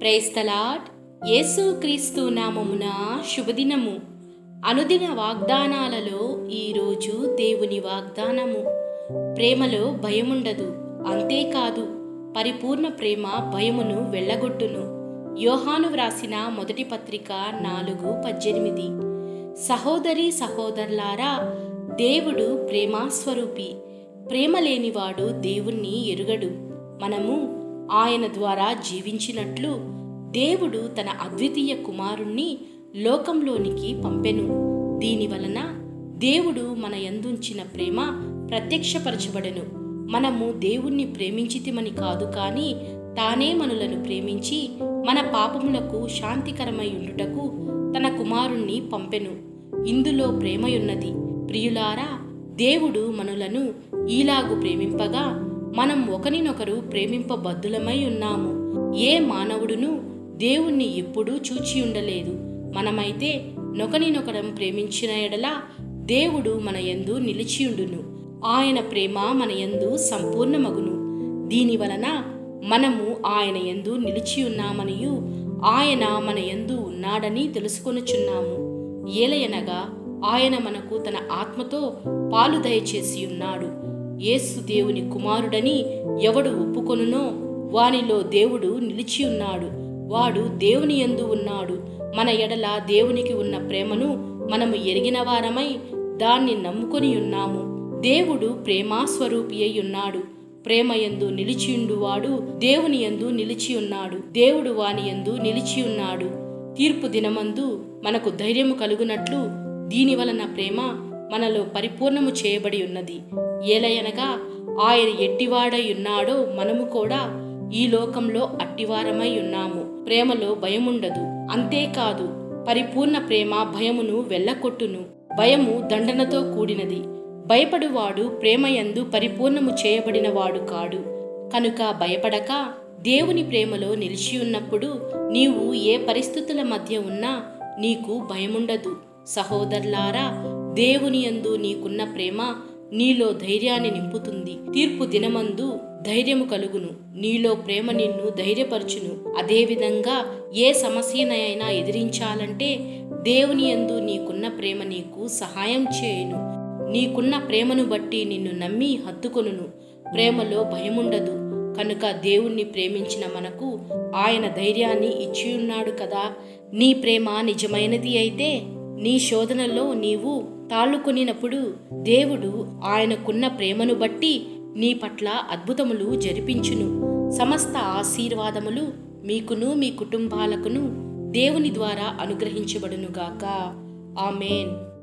praise the Lord యేసు క్రీస్తు నామమున శుభదినము అనుదిన వాగ్దానాలలో ఈరోజు దేవుని వాగ్దానము ప్రేమలో భయముండదు అంతేకాదు పరిపూర్ణ ప్రేమ భయమును వెళ్ళగొట్టును యోహాను వ్రాసిన మొదటి పత్రిక నాలుగు పద్దెనిమిది సహోదరి సహోదరులారా దేవుడు ప్రేమాస్వరూపి ప్రేమ లేనివాడు దేవుణ్ణి ఎరుగడు మనము ఆయన ద్వారా జీవించినట్లు దేవుడు తన అద్వితీయ కుమారుణ్ణి లోకంలోనికి పంపెను దీని వలన దేవుడు మన యందుంచిన ప్రేమ ప్రత్యక్షపరచబడెను మనము దేవుణ్ణి ప్రేమించితిమని కాదు కానీ తానే మనులను ప్రేమించి మన పాపములకు శాంతికరమై ఉండుటకు తన కుమారుణ్ణి పంపెను ఇందులో ప్రేమయున్నది ప్రియులారా దేవుడు మనులను ఈలాగు ప్రేమింపగా మనం ఒకరినొకరు ప్రేమింపబద్దులమై ఉన్నాము ఏ మానవుడును దేవుణ్ణి ఎప్పుడూ చూచి ఉండలేదు మనమైతే నొకనినొకరం ప్రేమించిన ఎడల దేవుడు మన యందు నిలిచియుండును ఆయన ప్రేమ మన యందు సంపూర్ణమగును దీని వలన మనము ఆయన యందు నిలిచి ఉన్నామనియు ఆయన మన యందు ఉన్నాడని తెలుసుకొనుచున్నాము ఏలయనగా ఆయన మనకు తన ఆత్మతో పాలు దయచేసి ఉన్నాడు యేసు దేవుని కుమారుడని ఎవడు ఒప్పుకొనునో వానిలో దేవుడు నిలిచి ఉన్నాడు వాడు దేవుని యందు ఉన్నాడు మన ఎడల దేవునికి ఉన్న ప్రేమను మనము ఎరిగిన వారమై దాన్ని నమ్ముకొని ఉన్నాము దేవుడు ప్రేమాస్వరూపి అయి ఉన్నాడు ప్రేమయందు నిలిచియుండువాడు దేవుని యందు నిలిచి ఉన్నాడు దేవుడు వాని యందు నిలిచి ఉన్నాడు తీర్పు దినమందు మనకు ధైర్యము కలుగునట్లు దీని వలన ప్రేమ మనలో పరిపూర్ణము చేయబడి ఉన్నది ఏలయనగా ఆయన ఎట్టివాడై ఉన్నాడో మనము కూడా ఈ లోకంలో అట్టివారమై ఉన్నాము ప్రేమలో భయముండదు అంతేకాదు పరిపూర్ణ ప్రేమ భయమును వెళ్ళకొట్టును భయము దండనతో కూడినది భయపడువాడు ప్రేమయందు పరిపూర్ణము చేయబడినవాడు కాడు కనుక భయపడక దేవుని ప్రేమలో నిలిచి ఉన్నప్పుడు నీవు ఏ పరిస్థితుల మధ్య ఉన్నా నీకు భయముండదు సహోదరులారా దేవుని యందు నీకున్న ప్రేమ నీలో ధైర్యాన్ని నింపుతుంది తీర్పు దినమందు ధైర్యము కలుగును నీలో ప్రేమ నిన్ను ధైర్యపరచును అదేవిధంగా ఏ సమస్యనైనా ఎదిరించాలంటే దేవుని యందు నీకున్న ప్రేమ నీకు సహాయం చేయును నీకున్న ప్రేమను బట్టి నిన్ను నమ్మి హత్తుకొనును ప్రేమలో భయముండదు కనుక దేవుణ్ణి ప్రేమించిన మనకు ఆయన ధైర్యాన్ని ఇచ్చియున్నాడు కదా నీ ప్రేమ నిజమైనది అయితే నీ శోధనలో నీవు తాళ్ళుకొనినప్పుడు దేవుడు ఆయనకున్న ప్రేమను బట్టి నీ పట్ల అద్భుతములు జరిపించును సమస్త ఆశీర్వాదములు మీకును మీ కుటుంబాలకును దేవుని ద్వారా అనుగ్రహించబడునుగాక ఆమెన్